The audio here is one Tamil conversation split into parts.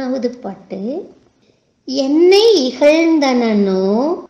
மூணாவது பாட்டு என்னை இகழ்ந்தனனோ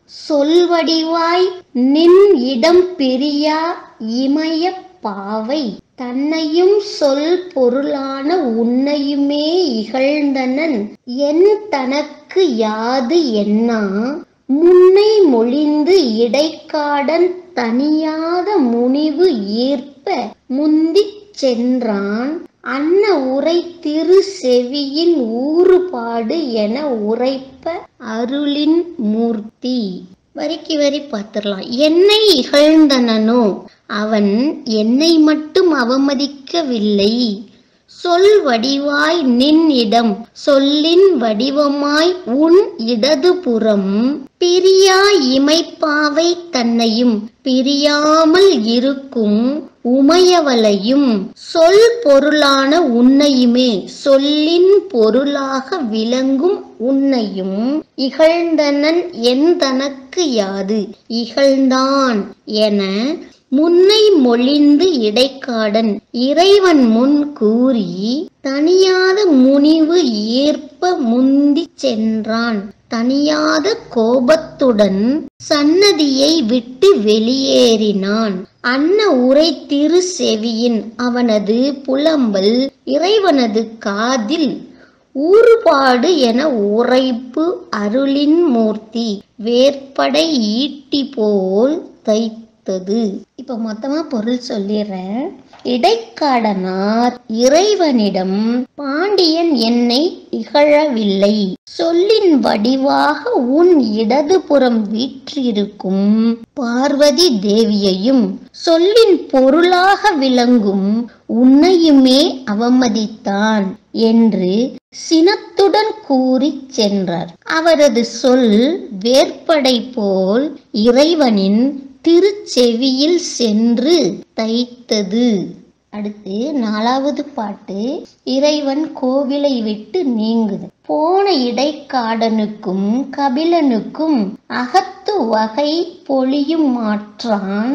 சொல்வடிவாய் நின் இடம் பிரியா இமய பாவை தன்னையும் சொல் பொருளான உன்னையுமே இகழ்ந்தனன் என் தனக்கு யாது என்னா முன்னை மொழிந்து இடைக்காடன் தனியாத முனிவு ஈர்ப்ப முந்திச் சென்றான் அன்ன உரை திரு செவியின் ஊறுபாடு என உரைப்ப அருளின் மூர்த்தி வரிக்கு வரி பார்த்துடலாம் என்னை இகழ்ந்தனனோ அவன் என்னை மட்டும் அவமதிக்கவில்லை சொல் வடிவாய் நின் இடம் சொல்லின் வடிவமாய் உன் இடதுபுறம் பிரியா இமைப்பாவை தன்னையும் பிரியாமல் இருக்கும் உமையவளையும் சொல் பொருளான உன்னையுமே சொல்லின் பொருளாக விளங்கும் உன்னையும் இகழ்ந்தனன் என் தனக்கு யாது இகழ்ந்தான் என முன்னை மொழிந்து இடைக்காடன் இறைவன் முன் கூறி தனியாத முனிவு ஈர்ப்ப முந்தி சென்றான் தனியாத கோபத்துடன் சன்னதியை விட்டு வெளியேறினான் அன்ன உரை திரு செவியின் அவனது புலம்பல் இறைவனது காதில் ஊறுபாடு என உரைப்பு அருளின் மூர்த்தி வேற்படை ஈட்டி போல் தைத்தது இப்ப மொத்தமா பொருள் சொல்லிடுறேன் இடைக்காடனார் இறைவனிடம் பாண்டியன் என்னை இகழவில்லை சொல்லின் வடிவாக உன் இடதுபுறம் வீற்றிருக்கும் பார்வதி தேவியையும் சொல்லின் பொருளாக விளங்கும் உன்னையுமே அவமதித்தான் என்று சினத்துடன் கூறிச் சென்றார் அவரது சொல் வேற்படை போல் இறைவனின் திருச்செவியில் சென்று தைத்தது அடுத்து நாலாவது பாட்டு இறைவன் கோவிலை விட்டு நீங்குது போன இடைக்காடனுக்கும் கபிலனுக்கும் அகத்து வகை பொழியும் மாற்றான்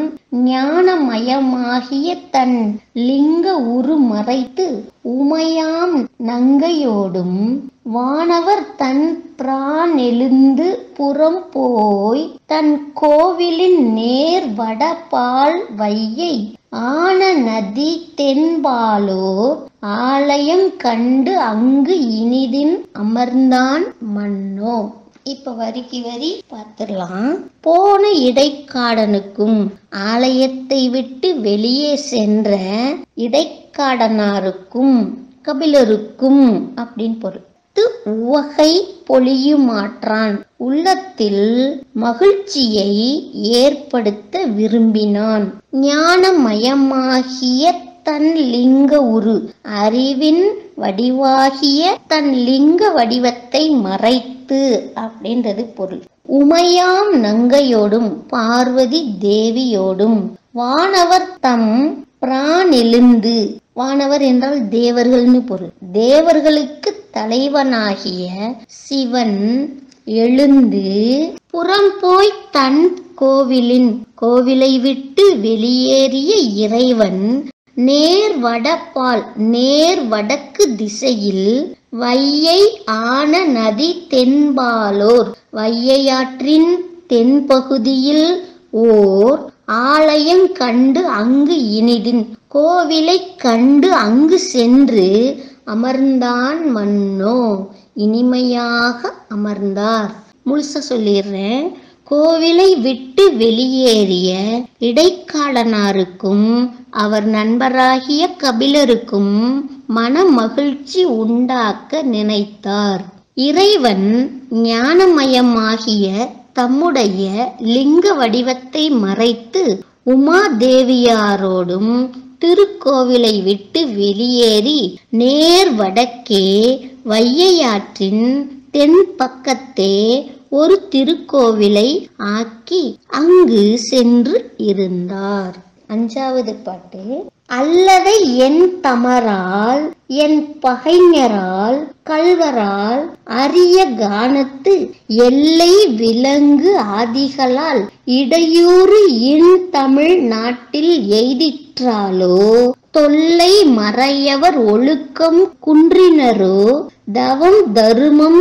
ஞானமயமாகிய தன் லிங்க உரு மறைத்து உமையாம் நங்கையோடும் வானவர் தன் பிரானெழுந்து புறம் போய் தன் கோவிலின் நேர் வடபால் வையை ஆன நதி தென்பாலோர் ஆலயம் கண்டு அங்கு இனிதின் அமர்ந்தான் மன்னோ இப்ப வரிக்கு வரி பார்த்துடலாம் போன இடைக்காடனுக்கும் ஆலயத்தை விட்டு வெளியே சென்ற இடைக்காடனாருக்கும் கபிலருக்கும் அப்படின்னு பொருள் உவகை பொழியுமாற்றான் உள்ளத்தில் மகிழ்ச்சியை ஏற்படுத்த விரும்பினான் ஞானமயமாகிய தன் லிங்க உரு அறிவின் வடிவாகிய தன் லிங்க வடிவத்தை மறைத்து அப்படின்றது பொருள் உமையாம் நங்கையோடும் பார்வதி தேவியோடும் வானவர் தம் பிரானெழுந்து வானவர் என்றால் தேவர்கள்னு பொருள் தேவர்களுக்கு தலைவனாகிய சிவன் எழுந்து புறம் போய் தன் கோவிலின் கோவிலை விட்டு வெளியேறிய இறைவன் நேர் வடபால் நேர் வடக்கு திசையில் வையை ஆன நதி தென்பாலோர் வையையாற்றின் தென்பகுதியில் ஓர் ஆலயம் கண்டு அங்கு இனிதின் கோவிலை கண்டு அங்கு சென்று அமர்ந்தான் மன்னோ இனிமையாக அமர்ந்தார் முழுசா சொல்லிடுறேன் கோவிலை விட்டு வெளியேறிய இடைக்காலனாருக்கும் அவர் நண்பராகிய கபிலருக்கும் மன மகிழ்ச்சி உண்டாக்க நினைத்தார் இறைவன் ஞானமயமாகிய தம்முடைய லிங்க வடிவத்தை மறைத்து உமாதேவியாரோடும் திருக்கோவிலை விட்டு வெளியேறி நேர் வடக்கே வையையாற்றின் தென் பக்கத்தே ஒரு திருக்கோவிலை ஆக்கி அங்கு சென்று இருந்தார் அஞ்சாவது பாட்டு அல்லதை என் தமரால் என் பகைஞரால் கல்வரால் அரிய கானத்து எல்லை விலங்கு ஆதிகளால் இடையூறு இன் தமிழ் நாட்டில் எய்திற்றாலோ தொல்லை மறையவர் ஒழுக்கம் குன்றினரோ தவம் தருமம்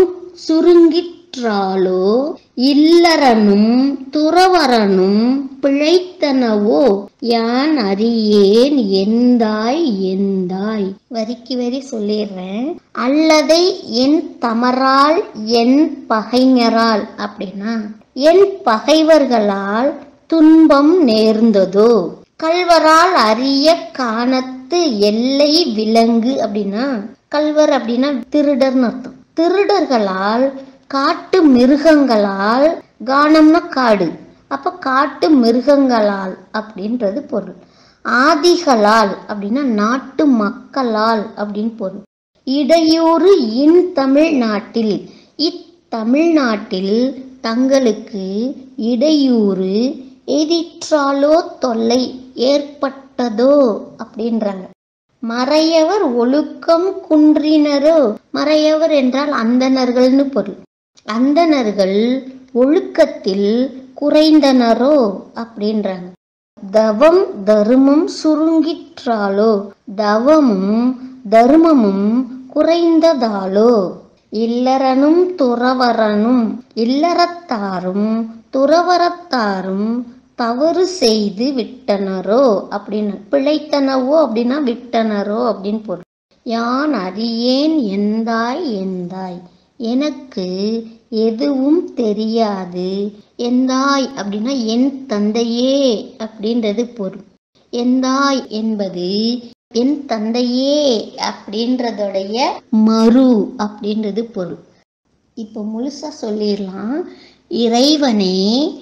சுருங்கிற்றாலோ இல்லறனும் துறவரனும் பிழைத்தனவோ யான் அறியேன் எந்தாய் எந்தாய் வரிக்கு வரி சொல்லிடுறேன் அல்லதை என் தமரால் என் பகைஞரால் அப்படின்னா என் பகைவர்களால் துன்பம் நேர்ந்ததோ கல்வரால் அரிய காணத்து எல்லை விலங்கு அப்படின்னா கல்வர் அப்படின்னா திருடர்னு அர்த்தம் திருடர்களால் காட்டு மிருகங்களால் கானம்னா காடு அப்ப காட்டு மிருகங்களால் அப்படின்றது பொருள் ஆதிகளால் அப்படின்னா நாட்டு மக்களால் அப்படின்னு பொருள் இடையூறு இன் தமிழ்நாட்டில் இத்தமிழ்நாட்டில் தங்களுக்கு இடையூறு எதிற்றாலோ தொல்லை ஏற்பட்டதோ அப்படின்றாங்க மறையவர் ஒழுக்கம் குன்றினரோ மறையவர் என்றால் அந்தணர்கள்னு பொருள் அந்தணர்கள் ஒழுக்கத்தில் குறைந்தனரோ அப்படின்றாங்க தவம் தருமம் சுருங்கிற்றாலோ தவமும் தர்மமும் குறைந்ததாலோ இல்லறனும் துறவரனும் இல்லறத்தாரும் துறவரத்தாரும் தவறு செய்து விட்டனரோ அப்படின்னு பிழைத்தனவோ அப்படின்னா விட்டனரோ அப்படின்னு பொருள் யான் அறியேன் எந்தாய் எந்தாய் எனக்கு எதுவும் தெரியாது எந்தாய் அப்படின்னா என் தந்தையே அப்படின்றது பொருள் எந்தாய் என்பது என் தந்தையே அப்படின்றதுடைய மறு அப்படின்றது பொருள் இப்போ முழுசா சொல்லிடலாம் இறைவனே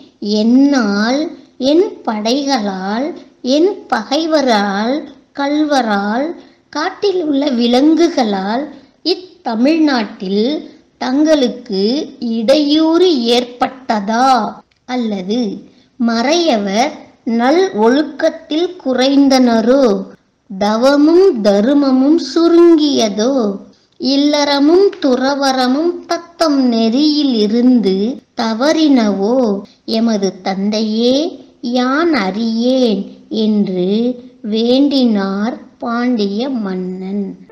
என்னால் என் படைகளால் என் பகைவரால் கல்வரால் காட்டில் உள்ள விலங்குகளால் இத்தமிழ்நாட்டில் தங்களுக்கு இடையூறு ஏற்பட்டதா அல்லது மறையவர் நல் ஒழுக்கத்தில் குறைந்தனரோ தவமும் தருமமும் சுருங்கியதோ இல்லறமும் துறவரமும் தத்தம் நெறியில் இருந்து தவறினவோ எமது தந்தையே யான் அறியேன் என்று வேண்டினார் பாண்டிய மன்னன்